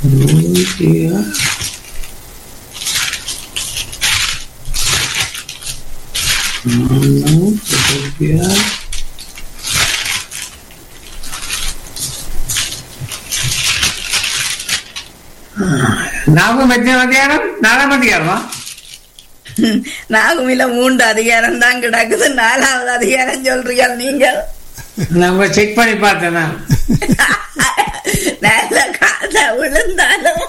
நூற்றியா நூற்றியா நாகம் எத்தனை அதிகாரம் நாலாம் அதிகாரமா நாகுமில மூன்று அதிகாரம் தான் கிடக்குது நாலாவது அதிகாரம் சொல்றீங்க நீங்கள் நம்ம செக் பண்ணி பார்த்தேன் நான் நல்ல கால விழுந்தாலும்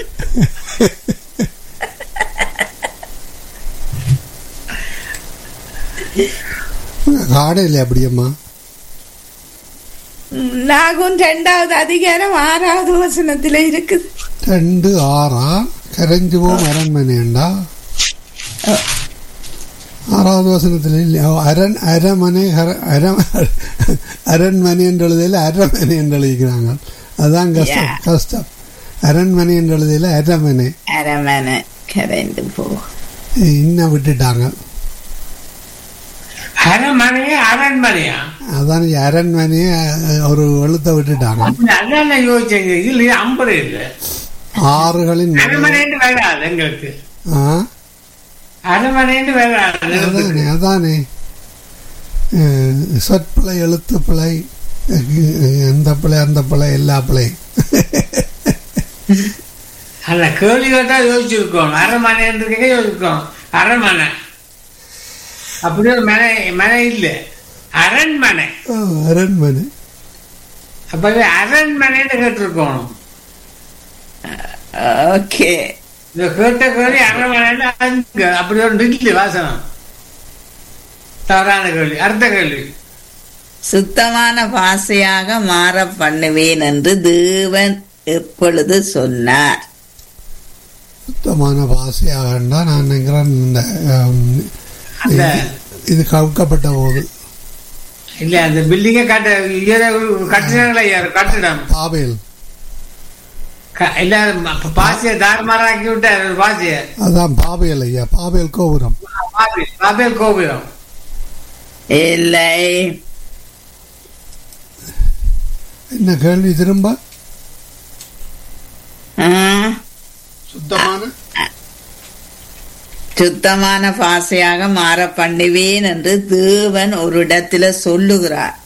காடையில் அப்படியம்மா நாகும் ரெண்டாவது அதிகாரம் ஆறாவது வசனத்துல இருக்குது ரெண்டு ஆறா கரைஞ்சு போகும் அரண்மனைண்டா ஆறாவது வசனத்தில் இல்லையா அரண் அரமனை ஹர- அர அரண்மனை என்று எழுதையில் அரமனை என்று எழுதிக்கிறாங்க அதான் கஷ்டம் Yeah. கஷ்டம் அரண்மனை என்று எழுதையில் அரமனை அரமனை கரைந்து போ இன்னும் விட்டுட்டாங்க அரண்மனையா அரண்மனையா அதான் அரண்மனையை ஒரு எழுத்தை விட்டுட்டாங்க அப்படி அதான் நான் யோசிச்சேன் இல்லையா ஐம்பது இல்லை ஆறுகளின் அரண்மனைன்னு வராது எங்களுக்கு ஆ அரண்மனைன்னு வராது அதானே அதானே அஹ், சொற்பிழை எழுத்து பிழை அஹ், எந்த பிழை அந்த பிழை எல்லா பிழை அந்த கேள்வி கேட்டா யோசிச்சிருக்கோம் அரண்மனைன்றதுக்கே யோசிச்சிருக்கோம் அரண்மனை அப்படி ஒரு மனை மனை இல்லை அரண்மனை ஆ, அரண்மனை அப்பவே அரண்மனைன்னு கேட்டிருக்கோம் ஓகே இந்த கேட்ட கேள்வி அரண்மனைன்னு அங்க அப்படி ஒரு இல்லை வாசனம் தவறான கேள்வி அடுத்த கேள்வி சுத்தமான பாசையாக மாற பண்ணுவேன் என்று தேவன் எப்பொழுது சொன்னார் சுத்தமான பாசையாகண்டா நான் நினைக்கிறேன் இந்த ஆம், அந்த இது கவுக்கப்பட்ட போது இல்ல அந்த பில்டிங்கை கட்ட கட்டினாங்களா யார் கட்டிடம் பாபேல் க- எல்லாரும் அப்ப பாசிய தாறுமாறாக்கி விட்டார் ஒரு பாசிய அதான் பாபேல் ஐயா பாபேல் கோபுரம் பாபேல் கோபுரம் இல்லை என்ன கேள்வி திரும்ப ஆ, சுத்தமான சுத்தமான பாசையாக மாற பண்ணுவேன் என்று தேவன் ஒரு இடத்துல சொல்லுகிறார்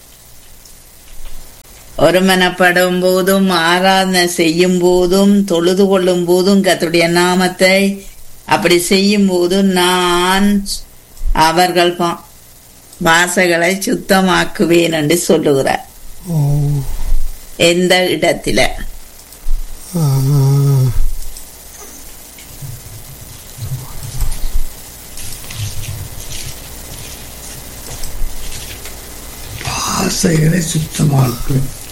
ஒருமனப்படும் போதும் ஆராதனை செய்யும் போதும் தொழுது கொள்ளும் போதும் கர்த்தருடைய நாமத்தை அப்படி செய்யும் போதும் நான் அவர்கள் பா- வாசைகளை சுத்தமாக்குவேன் என்று சொல்லுகிறார் ஓ எந்த இடத்துல ஆ, ஆசைகளை சுத்தமாக்கும்